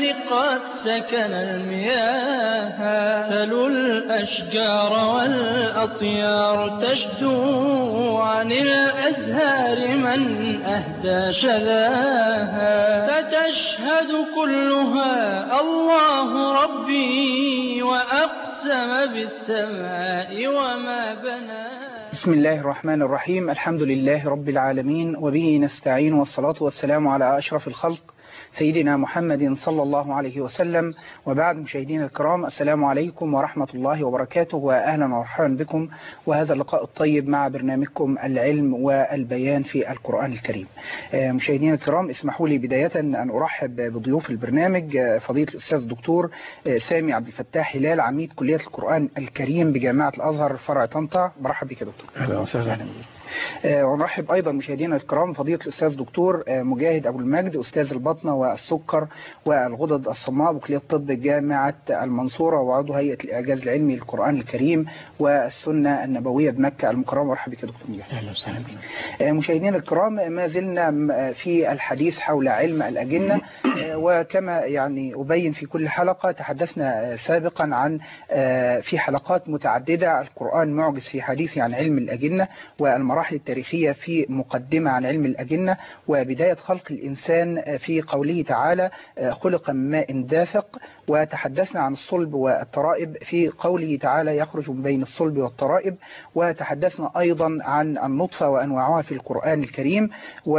قد سكن المياه سلوا الأشجار والأطيار تشدو عن الأزهار من أهدى شذاها فتشهد كلها الله ربي وأقسم بالسماء وما بناها بسم الله الرحمن الرحيم الحمد لله رب العالمين وبه نستعين والصلاة والسلام على أشرف الخلق سيدنا محمد صلى الله عليه وسلم وبعد مشاهدينا الكرام السلام عليكم ورحمة الله وبركاته وأهلا ومرحبا بكم وهذا اللقاء الطيب مع برنامجكم العلم والبيان في القرآن الكريم مشاهدينا الكرام اسمحوا لي بداية أن أرحب بضيوف البرنامج فضيلة الأستاذ الدكتور سامي عبد الفتاح هلال عميد كلية القرآن الكريم بجامعة الأزهر فرع طنطا برحب بك يا دكتور أهلا وسهلا ونرحب أيضا مشاهدينا الكرام فضيلة الأستاذ دكتور مجاهد أبو المجد أستاذ البطنة والسكر والغدد الصماء بكلية الطب جامعة المنصورة وعضو هيئة الإعجاز العلمي للقرآن الكريم والسنة النبوية بمكة المكرمة مرحبا بك يا دكتور مجاهد أهلا وسهلا مشاهدينا الكرام ما زلنا في الحديث حول علم الأجنة وكما يعني أبين في كل حلقة تحدثنا سابقا عن في حلقات متعددة القرآن معجز في حديثه عن علم الأجنة والمراحل التاريخية في مقدمة عن علم الأجنة وبداية خلق الإنسان في قوله تعالى خلق من ماء دافق وتحدثنا عن الصلب والترائب في قوله تعالى يخرج من بين الصلب والترائب وتحدثنا أيضا عن النطفة وأنواعها في القرآن الكريم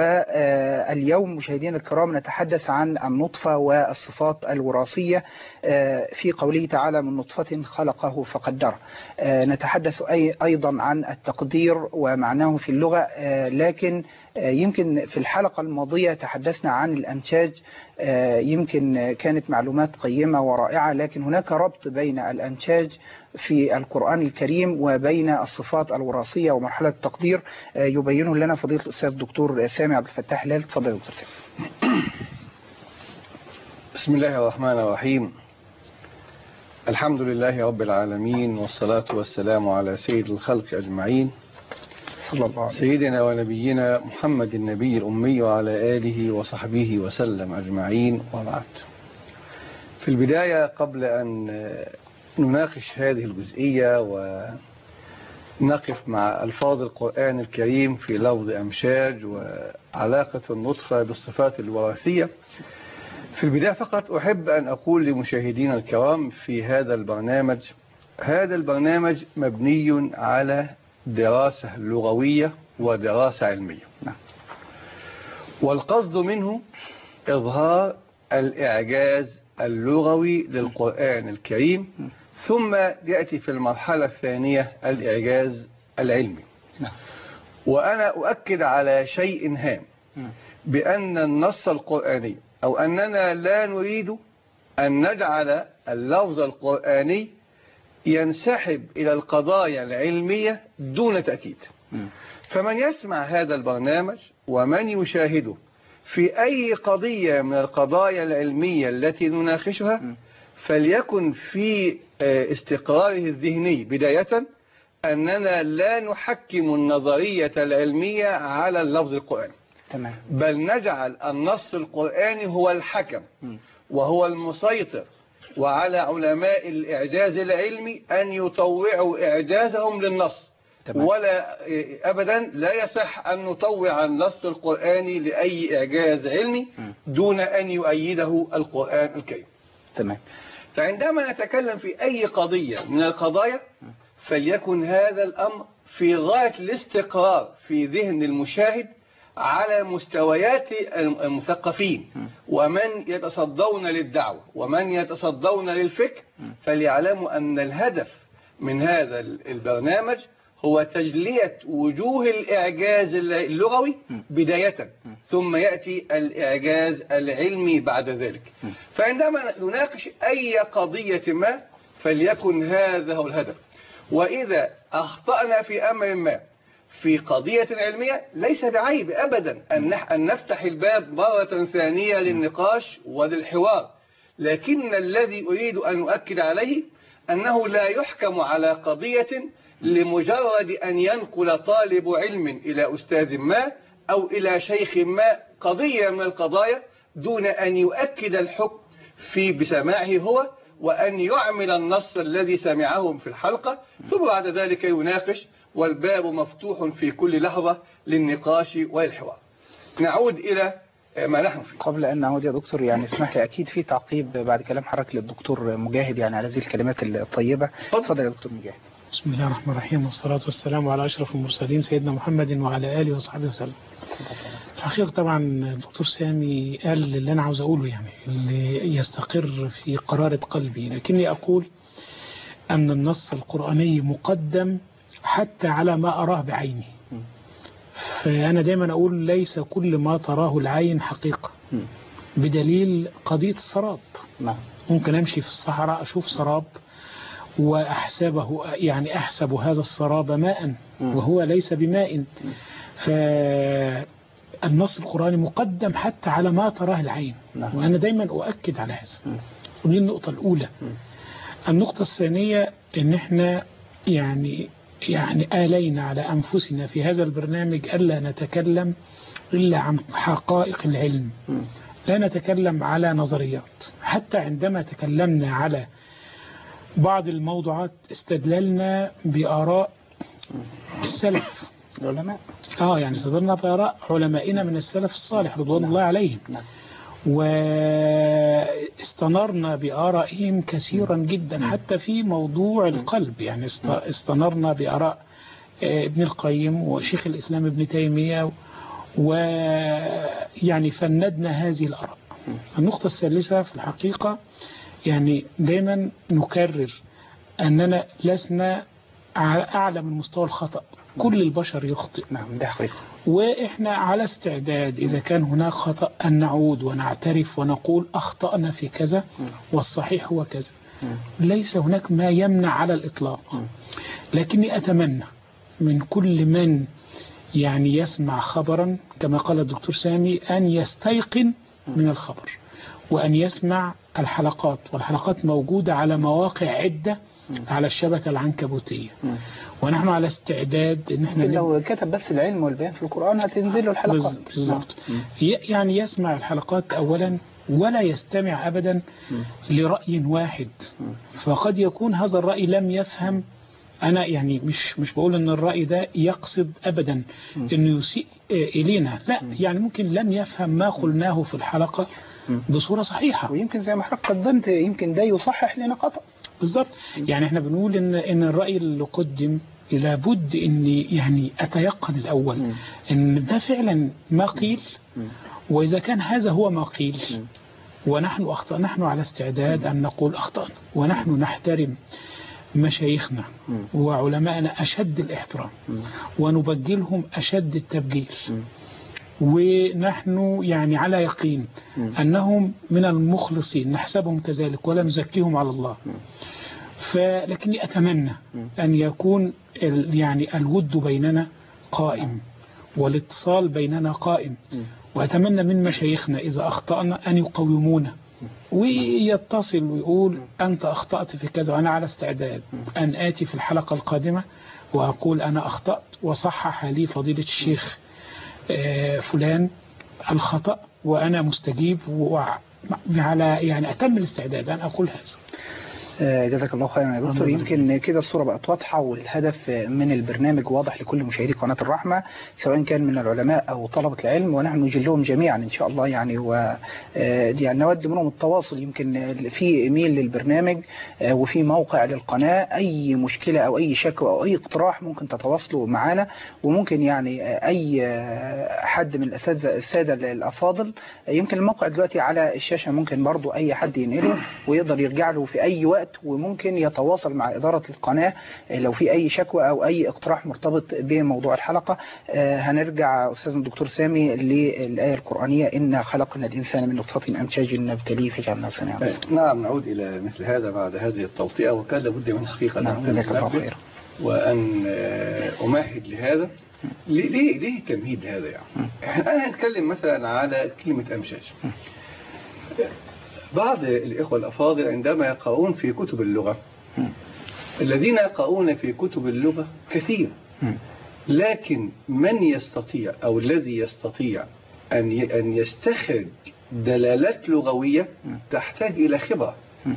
واليوم مشاهدينا الكرام نتحدث عن النطفة والصفات الوراثية في قوله تعالى من نطفة خلقه فقدره نتحدث أيضا عن التقدير ومعناه في اللغة لكن يمكن في الحلقة الماضية تحدثنا عن الأنتاج يمكن كانت معلومات قيمة ورائعة لكن هناك ربط بين الأنتاج في القرآن الكريم وبين الصفات الوراثية ومرحلة التقدير يبينه لنا فضيلة الأستاذ الدكتور سامي عبد الفتاح هلال تفضل يا دكتور سامي بسم الله الرحمن الرحيم الحمد لله رب العالمين والصلاة والسلام على سيد الخلق أجمعين صلى الله عليه سيدنا ونبينا محمد النبي الأمي وعلى آله وصحبه وسلم أجمعين وبعد في البداية قبل أن نناقش هذه الجزئية ونقف مع ألفاظ القرآن الكريم في لفظ أمشاج وعلاقة النطفة بالصفات الوراثية في البداية فقط أحب أن أقول لمشاهدينا الكرام في هذا البرنامج هذا البرنامج مبني على دراسة لغوية ودراسة علمية نعم. والقصد منه إظهار الإعجاز اللغوي للقرآن الكريم ثم يأتي في المرحلة الثانية الإعجاز العلمي نعم. وأنا أؤكد على شيء هام بأن النص القرآني أو أننا لا نريد أن نجعل اللفظ القرآني ينسحب إلى القضايا العلمية دون تأكيد فمن يسمع هذا البرنامج ومن يشاهده في أي قضية من القضايا العلمية التي نناقشها فليكن في استقراره الذهني بداية أننا لا نحكم النظرية العلمية على اللفظ القرآني تمام بل نجعل النص القرآني هو الحكم وهو المسيطر وعلى علماء الإعجاز العلمي أن يطوعوا إعجازهم للنص تمام. ولا أبدا لا يصح أن نطوع النص القرآني لأي إعجاز علمي دون أن يؤيده القرآن الكريم تمام فعندما نتكلم في أي قضية من القضايا فليكن هذا الأمر في غاية الاستقرار في ذهن المشاهد على مستويات المثقفين ومن يتصدون للدعوة ومن يتصدون للفكر فليعلموا أن الهدف من هذا البرنامج هو تجلية وجوه الإعجاز اللغوي بداية ثم يأتي الإعجاز العلمي بعد ذلك فعندما نناقش أي قضية ما فليكن هذا هو الهدف وإذا أخطأنا في أمر ما في قضية علمية ليس بعيب أبدا أن أن نفتح الباب مرة ثانية للنقاش وللحوار لكن الذي أريد أن أؤكد عليه أنه لا يحكم على قضية لمجرد أن ينقل طالب علم إلى أستاذ ما أو إلى شيخ ما قضية من القضايا دون أن يؤكد الحكم في بسماعه هو وأن يعمل النص الذي سمعه في الحلقة ثم بعد ذلك يناقش والباب مفتوح في كل لحظة للنقاش والحوار نعود إلى ما نحن فيه قبل أن نعود يا دكتور يعني اسمح لي أكيد في تعقيب بعد كلام حضرتك للدكتور مجاهد يعني على هذه الكلمات الطيبة اتفضل يا دكتور مجاهد بسم الله الرحمن الرحيم والصلاة والسلام على أشرف المرسلين سيدنا محمد وعلى آله وصحبه وسلم الحقيقة طبعا الدكتور سامي قال اللي أنا عاوز أقوله يعني اللي يستقر في قرارة قلبي لكني أقول أن النص القرآني مقدم حتى على ما أراه بعيني فأنا دايما أقول ليس كل ما تراه العين حقيقة بدليل قضية السراب نعم ممكن أمشي في الصحراء أشوف سراب وأحسبه يعني أحسب هذا السراب ماء وهو ليس بماء فالنص القرآني مقدم حتى على ما تراه العين نعم. وأنا دايما أؤكد على هذا ودي النقطة الأولى النقطة الثانية إن إحنا يعني يعني آلينا على أنفسنا في هذا البرنامج ألا نتكلم إلا عن حقائق العلم لا نتكلم على نظريات حتى عندما تكلمنا على بعض الموضوعات استدللنا بآراء السلف العلماء اه يعني استدلنا بآراء علمائنا من السلف الصالح رضوان الله عليهم نعم. واستنرنا بآرائهم كثيرا جدا حتى في موضوع القلب يعني است- استنرنا بآراء آه، ابن القيم وشيخ الإسلام ابن تيمية ويعني فندنا هذه الآراء النقطة الثالثة في الحقيقة يعني دايما نكرر أننا لسنا على أعلى من مستوى الخطأ كل البشر يخطئ نعم ده حقيقة وإحنا على استعداد إذا كان هناك خطأ أن نعود ونعترف ونقول أخطأنا في كذا والصحيح هو كذا ليس هناك ما يمنع على الإطلاق لكني أتمنى من كل من يعني يسمع خبرا كما قال الدكتور سامي أن يستيقن من الخبر وأن يسمع الحلقات والحلقات موجودة على مواقع عدة على الشبكة العنكبوتية ونحن على استعداد ان احنا نبدأ لو كتب بس العلم والبيان في القرآن هتنزل له الحلقات بالضبط ي- يعني يسمع الحلقات أولا ولا يستمع أبدا لرأي واحد فقد يكون هذا الرأي لم يفهم أنا يعني مش مش بقول إن الرأي ده يقصد أبدا إنه يسيء آه، إلينا لا يعني ممكن لم يفهم ما قلناه في الحلقة بصورة صحيحة ويمكن زي ما حضرتك قدمت يمكن ده يصحح لنا خطأ بالظبط يعني احنا بنقول ان ان الراي اللي قدم لابد اني يعني اتيقن الاول ان ده فعلا ما قيل واذا كان هذا هو ما قيل ونحن اخطا نحن على استعداد ان نقول اخطانا ونحن نحترم مشايخنا وعلمائنا اشد الاحترام ونبجلهم اشد التبجيل ونحن يعني على يقين أنهم من المخلصين نحسبهم كذلك ولا نزكيهم على الله فلكني أتمنى أن يكون ال- يعني الود بيننا قائم والاتصال بيننا قائم وأتمنى من مشايخنا إذا أخطأنا أن يقومونا ويتصل ويقول أنت أخطأت في كذا وأنا على استعداد أن آتي في الحلقة القادمة وأقول أنا أخطأت وصحح لي فضيلة الشيخ آه، فلان الخطأ وأنا مستجيب وعلى يعني أتم الاستعداد أن أقول هذا آه، جزاك الله خيرا يا دكتور الله يمكن كده الصورة بقت واضحة والهدف من البرنامج واضح لكل مشاهدي قناة الرحمة سواء كان من العلماء أو طلبة العلم ونحن نجلهم جميعا إن شاء الله يعني و آه، يعني نود منهم التواصل يمكن في إيميل للبرنامج آه، وفي موقع للقناة أي مشكلة أو أي شكوى أو أي اقتراح ممكن تتواصلوا معنا وممكن يعني آه، أي آه، حد من الأساتذة السادة الأفاضل آه، يمكن الموقع دلوقتي على الشاشة ممكن برضو أي حد ينقله ويقدر يرجع له في أي وقت وممكن يتواصل مع إدارة القناة آه، لو في أي شكوى أو أي اقتراح مرتبط بموضوع الحلقة آه، هنرجع أستاذ الدكتور سامي للآية القرآنية إنا خلقنا الإنسان من نطفة أمشاج نبتليه فجعلناه سميعا بصيرا. نعم نعود إلى مثل هذا بعد هذه التوطئة وكان لابد من حقيقة نعم أن جزاك الله أنبه خيرا وأن آه، أمهد لهذا ليه ليه ليه التمهيد هذا يعني؟ أنا هنتكلم مثلا على كلمة أمشاج بعض الإخوة الأفاضل عندما يقرؤون في كتب اللغة الذين يقرؤون في كتب اللغة كثير لكن من يستطيع أو الذي يستطيع أن ي- أن يستخرج دلالات لغوية تحتاج إلى خبرة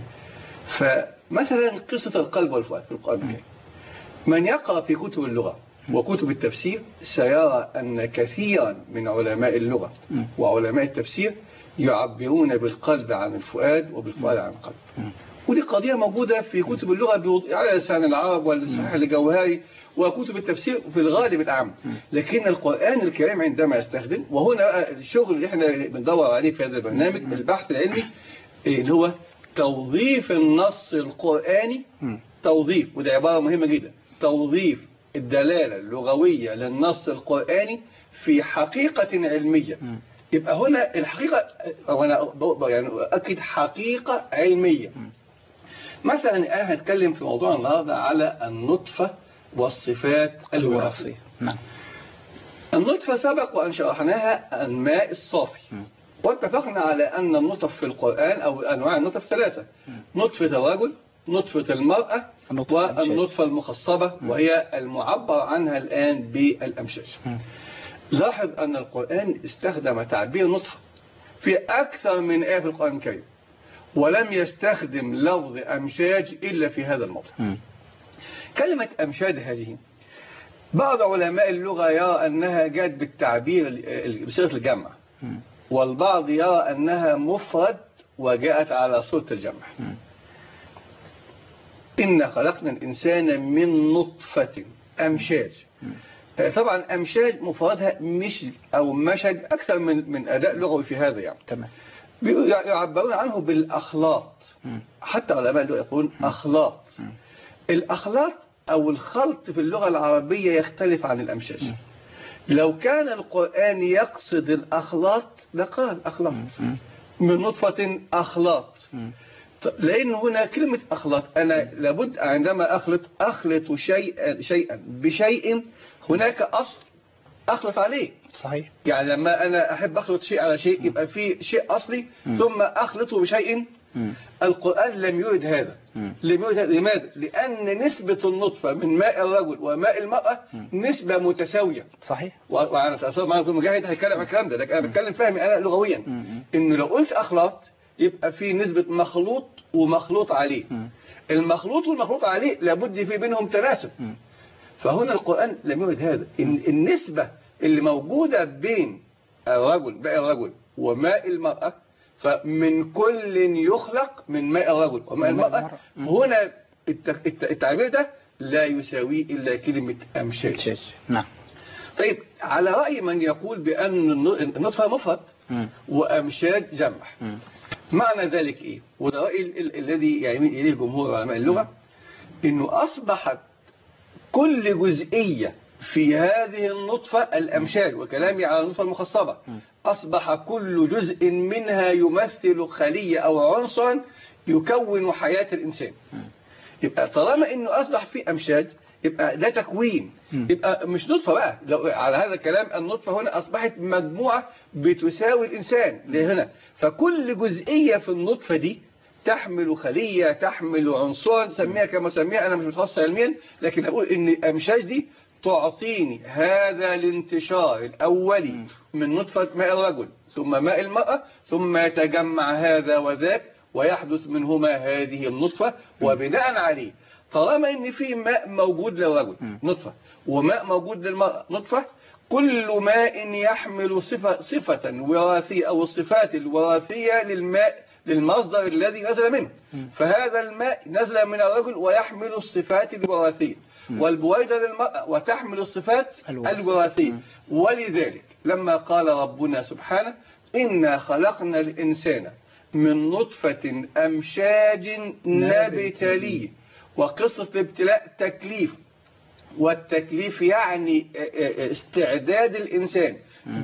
فمثلا قصة القلب والفؤاد في القرآن الكريم من يقرأ في كتب اللغة وكتب التفسير سيرى أن كثيرا من علماء اللغة وعلماء التفسير يعبرون بالقلب عن الفؤاد وبالفؤاد عن القلب ودي قضية موجودة في كتب اللغة بوض- على لسان العرب والصحيح الجوهري وكتب التفسير في الغالب الأعم لكن القرآن الكريم عندما يستخدم وهنا بقى الشغل اللي احنا بندور عليه في هذا البرنامج البحث العلمي إيه اللي هو توظيف النص القرآني توظيف وده عبارة مهمة جدا توظيف الدلالة اللغوية للنص القرآني في حقيقة علمية يبقى هنا الحقيقة وأنا ب- يعني أؤكد حقيقة علمية مثلا أنا هتكلم في موضوع النهاردة على النطفة والصفات الوراثية نعم النطفة سبق وأن شرحناها الماء الصافي واتفقنا على أن النطف في القرآن أو أنواع النطف ثلاثة نطفة الرجل نطفة المرأة النطفة والنطفة المخصبة وهي المعبر عنها الآن بالأمشاج لاحظ أن القرآن استخدم تعبير نطفة في أكثر من آية في القرآن الكريم ولم يستخدم لفظ أمشاج إلا في هذا الموضع كلمة أمشاد هذه بعض علماء اللغة يرى أنها جاءت بالتعبير ال- بصيغة الجمع والبعض يرى أنها مفرد وجاءت على صورة الجمع إن خلقنا الإنسان من نطفة أمشاج طبعا أمشاج مفردها مش أو مشج أكثر من من أداء لغوي في هذا يعني تمام بيقولوا- يعبرون عنه بالأخلاط حتى علماء اللغة يقولون أخلاط الأخلاط أو الخلط في اللغة العربية يختلف عن الأمشاج لو كان القرآن يقصد الأخلاط لقال أخلاط من نطفة أخلاط ط- لأن هنا كلمة أخلط أنا لابد عندما أخلط أخلط شيئا شيئا بشيء هناك أصل أخلط عليه صحيح يعني لما أنا أحب أخلط شيء على شيء يبقى في شيء أصلي ثم أخلطه بشيء القرآن لم يرد هذا لم يرد هذا لماذا؟ لأن نسبة النطفة من ماء الرجل وماء المرأة نسبة متساوية صحيح و- وأنا أتصور معنا دكتور مجاهد هيتكلم عن الكلام ده لكن أنا بتكلم فهمي أنا لغويا إنه لو قلت أخلاط يبقى في نسبة مخلوط ومخلوط عليه المخلوط والمخلوط عليه لابد في بينهم تناسب فهنا القرآن لم يرد هذا إن- النسبة اللي موجودة بين الرجل ماء الرجل وماء المرأة فمن كل يخلق من ماء الرجل وماء وماء المرأة هنا الت- الت- التعبير ده لا يساوي إلا كلمة أمشاج نعم طيب على رأي من يقول بأن الن- النطفة مفرد وأمشاج جمع معنى ذلك إيه وده رأي ال- ال- الذي يميل إليه جمهور علماء اللغة إنه أصبحت كل جزئية في هذه النطفة الأمشاج وكلامي على النطفة المخصبة أصبح كل جزء منها يمثل خلية أو عنصرا يكون حياة الإنسان يبقى طالما إنه أصبح في أمشاج يبقى ده تكوين يبقى مش نطفة بقى لو على هذا الكلام النطفة هنا أصبحت مجموعة بتساوي الإنسان هنا فكل جزئية في النطفة دي تحمل خلية تحمل عنصرا سميها كما سميها أنا مش متخصص علميا لكن أقول إن الأمشاج دي تعطيني هذا الانتشار الأولي من نطفة ماء الرجل ثم ماء المرأة ثم يتجمع هذا وذاك ويحدث منهما هذه النطفة وبناء عليه طالما ان في ماء موجود للرجل نطفة وماء موجود للمرأة نطفة كل ماء يحمل صفة, صفة وراثية أو الصفات الوراثية للماء للمصدر الذي نزل منه فهذا الماء نزل من الرجل ويحمل الصفات الوراثية والبويضة للمرأة وتحمل الصفات الوراثية. الوراثية ولذلك لما قال ربنا سبحانه إنا خلقنا الإنسان من نطفة أمشاج نبتليه وقصة الابتلاء تكليف والتكليف يعني استعداد الإنسان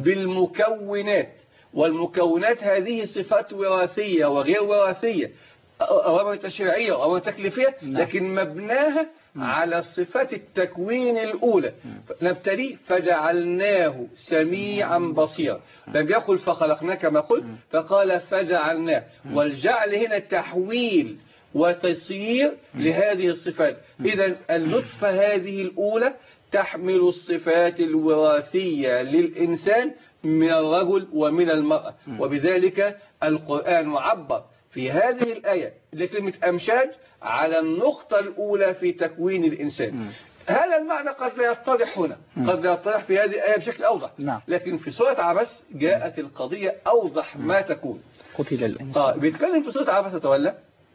بالمكونات والمكونات هذه صفات وراثية وغير وراثية أوامر تشريعية وأوامر تكليفية لكن مبناها على صفات التكوين الأولى نبتلي فجعلناه سميعا بصيرا لم يقل فخلقناه كما قلت فقال فجعلناه والجعل هنا تحويل وتسيير لهذه الصفات إذا النطفة هذه الأولى تحمل الصفات الوراثية للإنسان من الرجل ومن المرأة وبذلك القرآن عبر في هذه الآية لكلمة أمشاج على النقطة الأولى في تكوين الإنسان هذا المعنى قد لا يتضح هنا قد لا يتضح في هذه الآية بشكل أوضح نعم. لكن في سورة عبس جاءت القضية أوضح ما تكون قتل الإنسان آه بيتكلم في سورة عبس تولى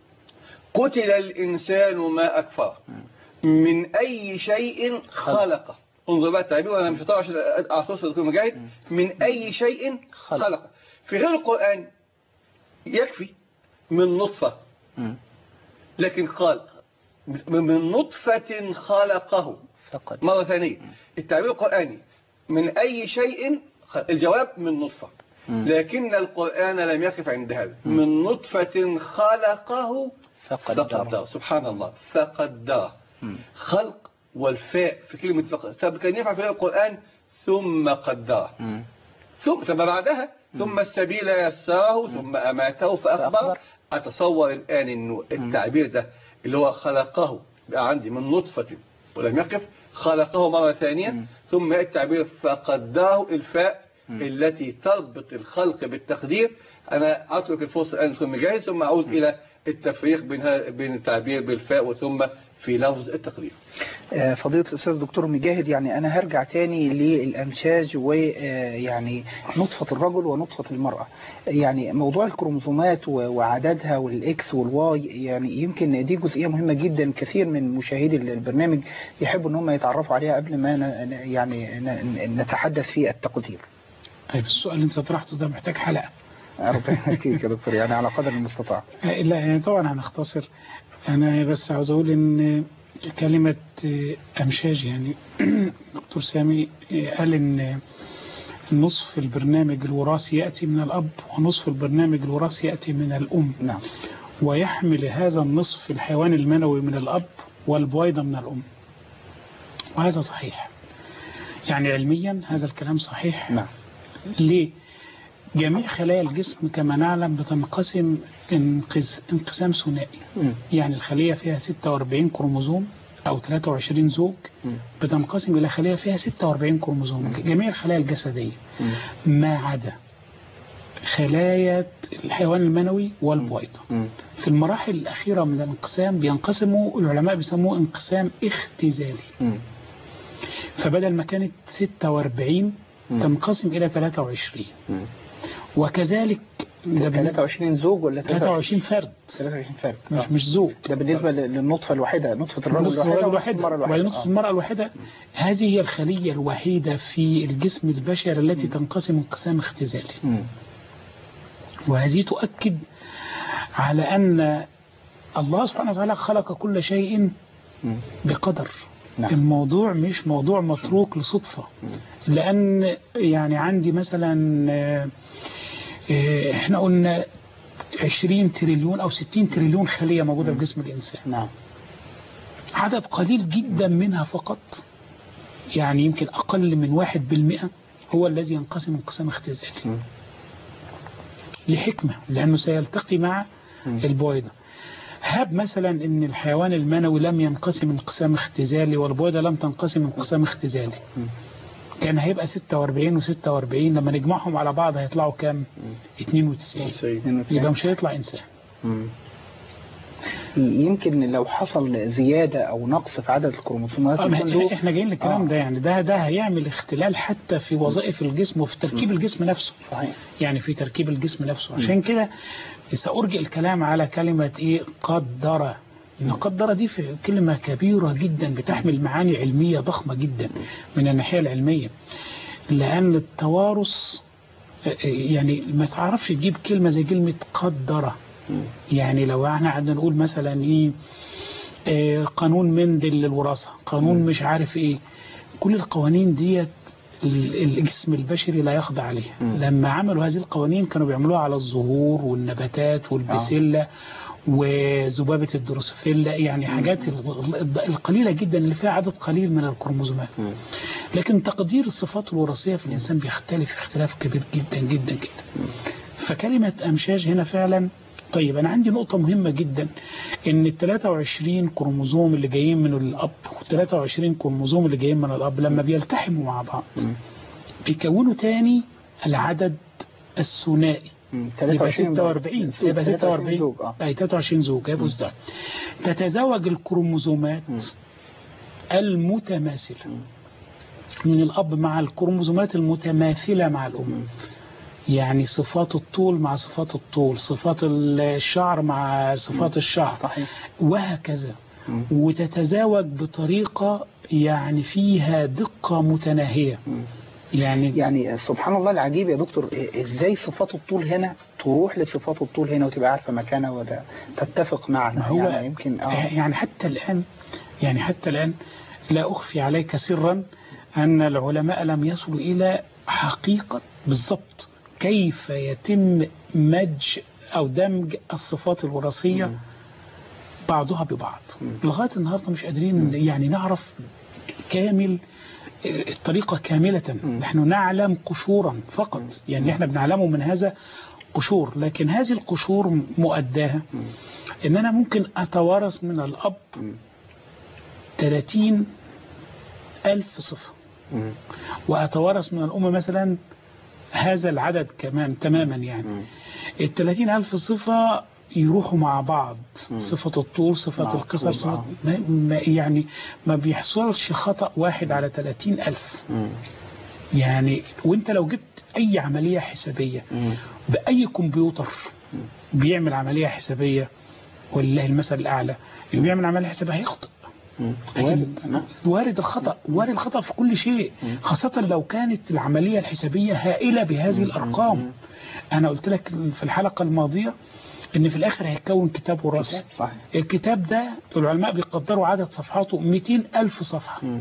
قتل الإنسان ما أكفره من أي شيء خلقه انظر بقى التعبير وأنا مش هطلع عشان أعطوس الدكتور مجاهد من أي شيء خلق. خلقه في غير القرآن يكفي من نطفة مم. لكن قال من نطفة خلقه فقد مرة ثانية التعبير القرآني من أي شيء خ- الجواب من نطفة مم. لكن القرآن لم يقف عند هذا من نطفة خلقه فقد فقدر سبحان الله فقدر مم. خلق والفاء في كلمة فقدر طب كان ينفع في القرآن ثم قدر مم. ثم ثم بعدها ثم السبيل يسره ثم أماته فأكبر فأكبر. أتصور الآن أنه التعبير ده اللي هو خلقه بقى عندي من نطفة ولم يقف خلقه مرة ثانية ثم يأتي التعبير فقدره الفاء التي تربط الخلق بالتقدير أنا أترك الفرصة الآن ثم جاهز ثم أعود إلى التفريق بين ها- بين التعبير بالفاء وثم في لفظ التقدير آه، فضيلة الأستاذ دكتور مجاهد يعني أنا هرجع تاني للأمشاج ويعني نطفة الرجل ونطفة المرأة يعني موضوع الكروموسومات و- وعددها والإكس والواي يعني يمكن دي جزئية مهمة جدا كثير من مشاهدي البرنامج يحبوا أن هم يتعرفوا عليها قبل ما ن- ن- يعني ن- نتحدث في التقدير طيب السؤال اللي انت طرحته ده محتاج حلقة ربنا يحكيك يا دكتور يعني على قدر المستطاع آه، لا يعني طبعا هنختصر انا بس عاوز اقول ان كلمة آه، امشاج يعني دكتور سامي آه، قال ان نصف البرنامج الوراثي يأتي من الأب ونصف البرنامج الوراثي يأتي من الأم نعم ويحمل هذا النصف الحيوان المنوي من الأب والبويضة من الأم وهذا صحيح يعني علميا هذا الكلام صحيح نعم ليه؟ جميع خلايا الجسم كما نعلم بتنقسم انقس- انقسام ثنائي مم. يعني الخلية فيها 46 كروموزوم أو 23 زوج مم. بتنقسم إلى خلية فيها 46 كروموزوم جميع الخلايا الجسدية مم. ما عدا خلايا الحيوان المنوي والبويضة مم. في المراحل الأخيرة من الانقسام بينقسموا العلماء بيسموه انقسام اختزالي مم. فبدل ما كانت 46 مم. تنقسم إلى 23 مم. وكذلك ده بالنسبة 23 زوج ولا 23 فرد 23 فرد مش آه. مش زوج ده بالنسبة للنطفة الواحدة نطفة الرجل نصف الواحدة الرجل ونطفة الواحدة المرأة وبعدين الواحدة نصف المرأة الواحدة هذه هي الخلية الوحيدة في الجسم البشري التي تنقسم انقسام اختزالي مم. وهذه تؤكد على أن الله سبحانه وتعالى خلق كل شيء مم. بقدر نعم. الموضوع مش موضوع متروك لصدفة لأن يعني عندي مثلا آه، آه، احنا قلنا 20 تريليون أو 60 تريليون خلية موجودة في جسم الإنسان نعم عدد قليل جدا منها فقط يعني يمكن أقل من واحد بالمئة هو الذي ينقسم انقسام اختزالي مم. لحكمة لأنه سيلتقي مع مم. البويضة هاب مثلا ان الحيوان المنوي لم ينقسم انقسام اختزالي والبويضة لم تنقسم انقسام اختزالي مم. كان هيبقى 46 و46 لما نجمعهم على بعض هيطلعوا كام 92 يبقى مش هيطلع انسان مم. يمكن لو حصل زيادة أو نقص في عدد الكروموسومات آه، ما يكون احنا- له- احنا جايين للكلام آه. ده يعني ده ده هيعمل اختلال حتى في وظائف الجسم وفي تركيب الجسم نفسه صحيح يعني في تركيب الجسم نفسه عشان كده سأرجع الكلام على كلمة إيه قدر إن قدر دي في كلمة كبيرة جدا بتحمل معاني علمية ضخمة جدا من الناحية العلمية لأن التوارث يعني ما تعرفش تجيب كلمة زي كلمة قدر يعني لو احنا قعدنا نقول مثلا ايه آه، قانون مندل للوراثة قانون مش عارف ايه كل القوانين ديت ال- الجسم البشري لا يخضع عليها مم. لما عملوا هذه القوانين كانوا بيعملوها على الزهور والنباتات والبسلة وذبابة الدروسوفيلا يعني حاجات ال- ال- القليلة جدا اللي فيها عدد قليل من الكروموزومات مم. لكن تقدير الصفات الوراثية في الإنسان بيختلف اختلاف كبير جدا جدا جدا فكلمة أمشاج هنا فعلا طيب أنا عندي نقطة مهمة جدا إن ال 23 كروموزوم اللي جايين من الأب وال 23 كروموزوم اللي جايين من الأب لما بيلتحموا مع بعض مم. بيكونوا تاني العدد الثنائي مم. يبقى 23 46 يبقى 46 زوج اه أي 23 زوج يبقى ده تتزاوج الكروموزومات المتماثلة من الأب مع الكروموزومات المتماثلة مع الأم يعني صفات الطول مع صفات الطول صفات الشعر مع صفات الشعر صحيح وهكذا مم. وتتزاوج بطريقة يعني فيها دقة متناهية يعني يعني سبحان الله العجيب يا دكتور إيه- ازاي صفات الطول هنا تروح لصفات الطول هنا وتبقى عارفه مكانها وده تتفق معنا ما هو يعني يمكن اه يعني حتى الآن يعني حتى الآن لا أخفي عليك سرا أن العلماء لم يصلوا إلى حقيقة بالضبط كيف يتم مج أو دمج الصفات الوراثية بعضها ببعض لغاية النهاردة مش قادرين يعني نعرف كامل الطريقة كاملة نحن نعلم قشورا فقط يعني احنا بنعلمه من هذا قشور لكن هذه القشور مؤداها ان انا ممكن اتوارث من الاب 30 ألف صفة مم. وأتوارث من الأم مثلا هذا العدد كمان تماما يعني ال 30 ألف صفة يروحوا مع بعض صفة الطول صفة مع القصر الطول، صفة آه. ما ما- يعني ما بيحصلش خطأ واحد على 30 ألف مم. يعني وانت لو جبت أي عملية حسابية مم. بأي كمبيوتر بيعمل عملية حسابية ولله المثل الأعلى اللي بيعمل عملية حسابية هيخطئ مم. لكن وارد. نعم. وارد الخطأ وارد الخطأ في كل شيء خاصة لو كانت العملية الحسابية هائلة بهذه الأرقام أنا قلت لك في الحلقة الماضية إن في الآخر هيتكون كتاب وراثي صح الكتاب ده العلماء بيقدروا عدد صفحاته 200 ألف صفحة مم.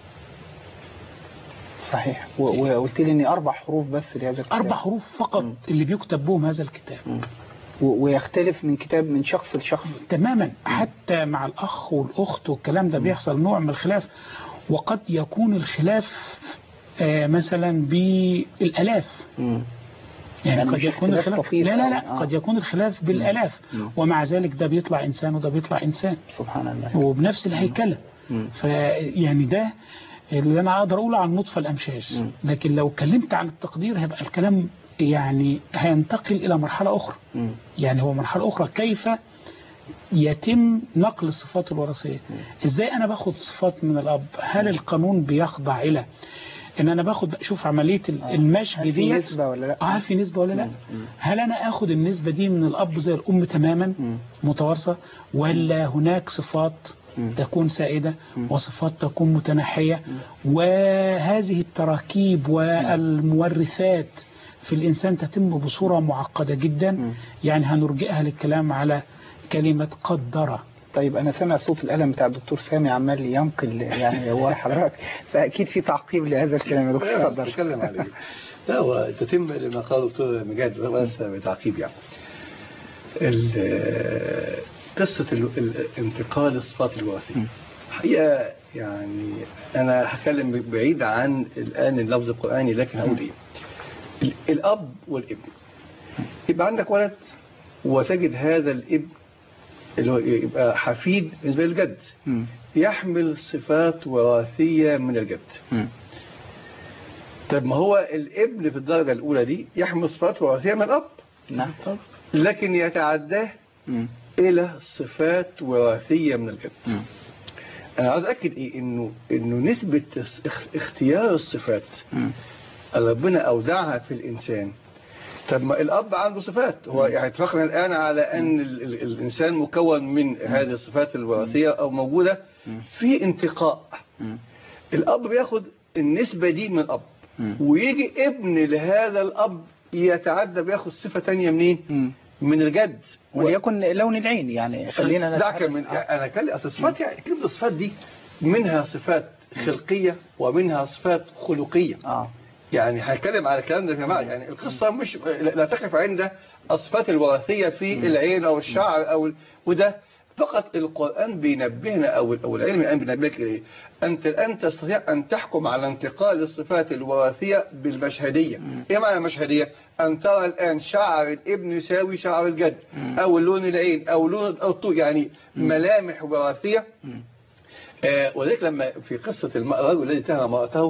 صحيح و- وقلت لي ان اربع حروف بس لهذا الكتاب أربع حروف فقط اللي بيكتب بهم هذا الكتاب و- ويختلف من كتاب من شخص لشخص تماما حتى مع الأخ والأخت والكلام ده بيحصل نوع من الخلاف وقد يكون الخلاف آه، مثلا بالآلاف مم. يعني يعني قد مش يكون اختلاف الخلاف طفيف لا لا أو- لا آه. قد يكون الخلاف بالآلاف مم. ومع ذلك ده بيطلع إنسان وده بيطلع إنسان سبحان الله وبنفس الهيكلة مم. فيعني ده اللي أنا أقدر أقوله عن نطفة الأمشاج مم. لكن لو اتكلمت عن التقدير هيبقى الكلام يعني هينتقل إلى مرحلة أخرى مم. يعني هو مرحلة أخرى كيف يتم نقل الصفات الوراثية ازاي انا باخد صفات من الاب هل القانون بيخضع الى ان انا باخد شوف عملية ال- المشي هل في ديت نسبة ولا لا؟ اه هل في نسبة ولا لا مم. هل انا اخد النسبة دي من الاب زي الام تماما مم. متوارثة ولا هناك صفات مم. تكون سائدة وصفات تكون متنحية وهذه التراكيب والمورثات في الإنسان تتم بصورة معقدة جدا يعني هنرجئها للكلام على كلمة قدر طيب انا سامع صوت القلم بتاع الدكتور سامي عمال ينقل يعني ورا حضرتك فاكيد في تعقيب لهذا الكلام يا دكتور لا اتفضل اتكلم عليه لا هو تتم لما قال دكتور مجاد بس بتعقيب يعني ال- قصة ال- ال- انتقال الصفات الوراثية الحقيقة يعني أنا هتكلم بعيد عن الآن اللفظ القرآني لكن هقول إيه ال- الأب والابن يبقى عندك ولد وتجد هذا الابن اللي هو يبقى حفيد بالنسبة للجد مم. يحمل صفات وراثية من الجد مم. طب ما هو الابن في الدرجة الأولى دي يحمل صفات وراثية من الأب نعم لكن يتعداه مم. إلى صفات وراثية من الجد مم. أنا عايز أكد إيه إنه إنه نسبة اخ- اختيار الصفات مم. اللي ربنا أودعها في الإنسان طب ما الأب عنده صفات هو يعني اتفقنا الآن على أن ال ال الإنسان مكون من هذه الصفات الوراثية أو موجودة في انتقاء مم. الأب بياخد النسبة دي من الأب مم. ويجي ابن لهذا الأب يتعدى بياخد صفة تانية منين؟ مم. من الجد وليكن لون العين يعني خلينا دعك نتحدث- من آه. انا اتكلم اصل الصفات يعني كلمه الصفات دي منها صفات خلقيه ومنها صفات خلقيه اه يعني هنتكلم على الكلام ده يا جماعه يعني القصه مش لا تقف عند الصفات الوراثيه في العين او الشعر او ال... وده فقط القرآن بينبهنا أو أو العلم الآن بينبهك إليه أنت الآن تستطيع أن تحكم على انتقال الصفات الوراثية بالمشهدية إيه معنى المشهدية؟ أن ترى الآن شعر الابن يساوي شعر الجد أو لون العين أو لون أو الطول يعني ملامح وراثية آه، ولذلك لما في قصة الم- الرجل الذي اتهم امرأته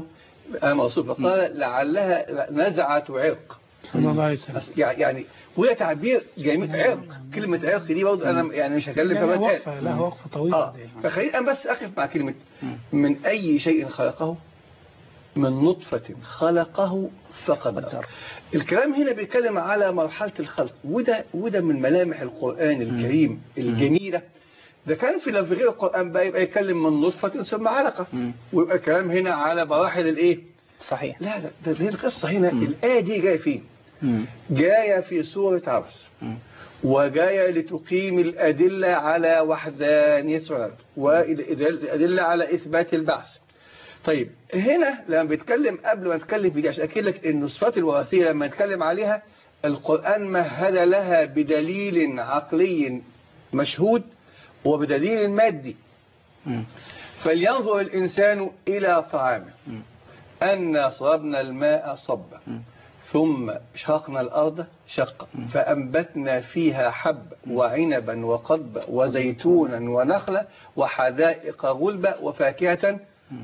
أنا موصوف فقال لعلها نزعة عرق صلى الله عليه وسلم يعني وهي تعبير جميل عرق كلمة عرق دي برضه أنا يعني مش هكلم لها فيها وقفة لها وقفة طويلة آه دي. فخلينا بس أقف مع كلمة من أي شيء خلقه من نطفة خلقه فقدر الكلام هنا بيتكلم على مرحلة الخلق وده وده من ملامح القرآن الكريم الجميلة ده كان في لو في غير القرآن بقى يبقى يتكلم من نطفة ثم علقة ويبقى الكلام هنا على مراحل الايه صحيح لا لا ده ده القصة هنا الآية دي جاية فين مم. جاية في سورة عبس مم. وجاية لتقيم الأدلة على وحدانية الرب والأدلة على إثبات البعث طيب هنا لما بيتكلم قبل ما نتكلم في دي عشان أكد لك إن الصفات الوراثية لما نتكلم عليها القرآن مهد لها بدليل عقلي مشهود وبدليل مادي مم. فلينظر الإنسان إلى طعامه مم. أنا صببنا الماء صبا مم. ثم شقنا الأرض شقا فأنبتنا فيها حبا وعنبا وقضبا وزيتونا ونخلا وحدائق غلبا وفاكهة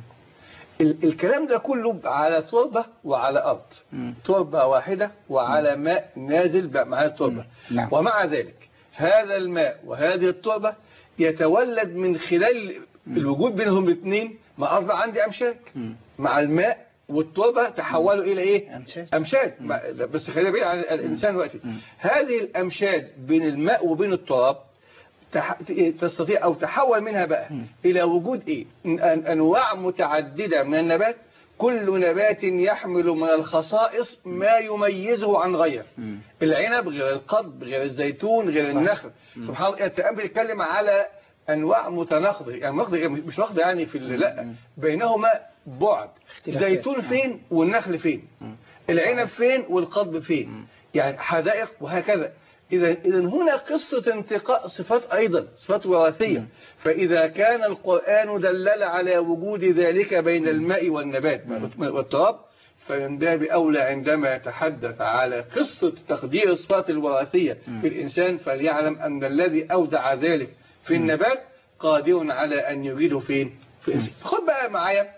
ال- الكلام ده كله على تربة وعلى أرض مم. تربة واحدة وعلى ماء نازل بقى مع التربة نعم. ومع ذلك هذا الماء وهذه التربة يتولد من خلال الوجود بينهم الاثنين ما أصبح عندي أمشاج مم. مع الماء والتربة تحولوا إلى إيه أمشاج. أمشاج ما- بس خلينا بعيد عن الإنسان وقتي هذه الأمشاج بين الماء وبين التراب تح... تستطيع أو تحول منها بقى إلى وجود إيه أن- أنواع متعددة من النبات كل نبات يحمل من الخصائص ما يميزه عن غيره مم. العنب غير القضب غير الزيتون غير النخل سبحان الله التأمل بيتكلم على أنواع متناقضة يعني متناقضة مش واخدة يعني في ال- لا بينهما بعد اختلافات. زيتون فين والنخل فين العنب فين والقضب فين يعني حدائق وهكذا إذا إذا هنا قصة انتقاء صفات أيضا صفات وراثية فإذا كان القرآن دلل على وجود ذلك بين الماء والنبات والتراب فمن باب أولى عندما يتحدث على قصة تقدير الصفات الوراثية في الإنسان فليعلم أن الذي أودع ذلك في النبات قادر على أن يريده فين في الإنسان خد بقى معايا